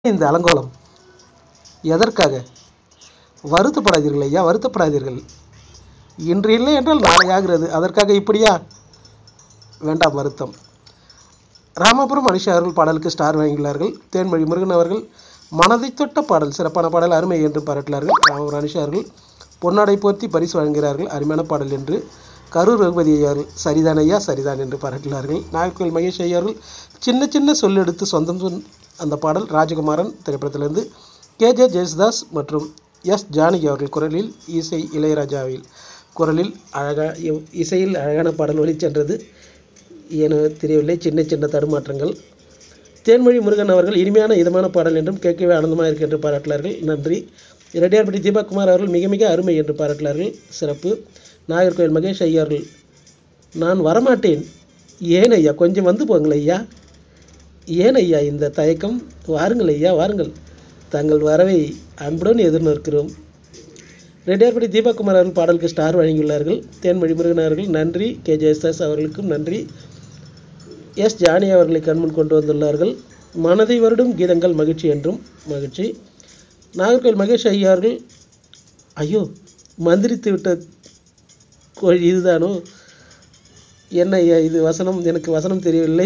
இந்த அலங்கோலம் எதற்காக வருத்தப்படாதீர்கள் ஐயா வருத்தப்படாதீர்கள் இன்று இல்லை என்றால் நாளை ஆகிறது அதற்காக இப்படியா வேண்டாம் வருத்தம் ராமபுரம் மனுஷா அவர்கள் பாடலுக்கு ஸ்டார் வழங்கியுள்ளார்கள் தேன்மொழி முருகன் அவர்கள் மனதை தொட்ட பாடல் சிறப்பான பாடல் அருமை என்று பாராட்டினார்கள் ராமபுரம் அனுஷா அவர்கள் பொன்னாடை போர்த்தி பரிசு வழங்குகிறார்கள் அருமையான பாடல் என்று கரூர் ரகுபதி ஐயா அவர்கள் சரிதான் ஐயா சரிதான் என்று பாராட்டினார்கள் நாகர்கோவில் மகேஷ் ஐயா அவர்கள் சின்ன சின்ன சொல்லெடுத்து சொந்தம் சொன் அந்த பாடல் ராஜகுமாரன் திரைப்படத்திலிருந்து கே ஜே ஜெயசுதாஸ் மற்றும் எஸ் ஜானகி அவர்கள் குரலில் இசை இளையராஜாவில் குரலில் அழகா இ- இசையில் அழகான பாடல் ஒலிச்சென்றது ஏனோ தெரியவில்லை சின்ன சின்ன தடுமாற்றங்கள் தேன்மொழி முருகன் அவர்கள் இனிமையான இதமான பாடல் என்றும் கேட்கவே ஆனந்தமாக இருக்கு என்று பாராட்டினார்கள் நன்றி ரெட்டியார்பட்டி தீபக்குமார் அவர்கள் மிக மிக அருமை என்று பாராட்டினார்கள் சிறப்பு நாகர்கோவில் மகேஷ் ஐயா அவர்கள் நான் வரமாட்டேன் ஏன் ஐயா கொஞ்சம் வந்து போங்கள் ஐயா ஏன் ஐயா இந்த தயக்கம் வாருங்கள் ஐயா வாருங்கள் தங்கள் வரவை அன்புடன் எதிர்நோக்கிறோம் ரெட்டியார்பட்டி தீபக்குமார் அவர்கள் பாடலுக்கு ஸ்டார் வழங்கியுள்ளார்கள் தேன்மொழி முருகன் அவர்கள் நன்றி கே ஜெயஸ்தாஸ் அவர்களுக்கும் நன்றி எஸ் ஜானி அவர்களை கண்முன் கொண்டு வந்துள்ளார்கள் மனதை வருடும் கீதங்கள் மகிழ்ச்சி என்றும் மகிழ்ச்சி நாகர்கோவில் மகேஷ் ஐயா அவர்கள் ஐயோ மந்திரித்து விட்ட கோழி இதுதானோ என்ன ஐயா இது வசனம் எனக்கு வசனம் தெரியவில்லை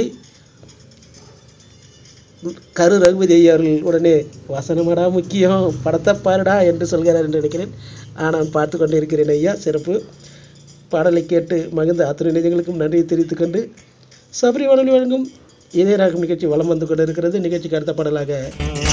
கரு ரகுபதி ஐயா அவர்கள் உடனே வசனமடா முக்கியம் படத்தை பாருடா என்று சொல்கிறார் என்று நினைக்கிறேன் ஆனால் பார்த்து கொண்டு இருக்கிறேன் ஐயா சிறப்பு பாடலை கேட்டு மகிழ்ந்த அத்தனை நிஜங்களுக்கும் நன்றியை தெரிவித்துக் கொண்டு சபரி வானொலி வழங்கும் இதய ராகம் நிகழ்ச்சி வலம் வந்து கொண்டிருக்கிறது நிகழ்ச்சிக்கு அடுத்த பாடலாக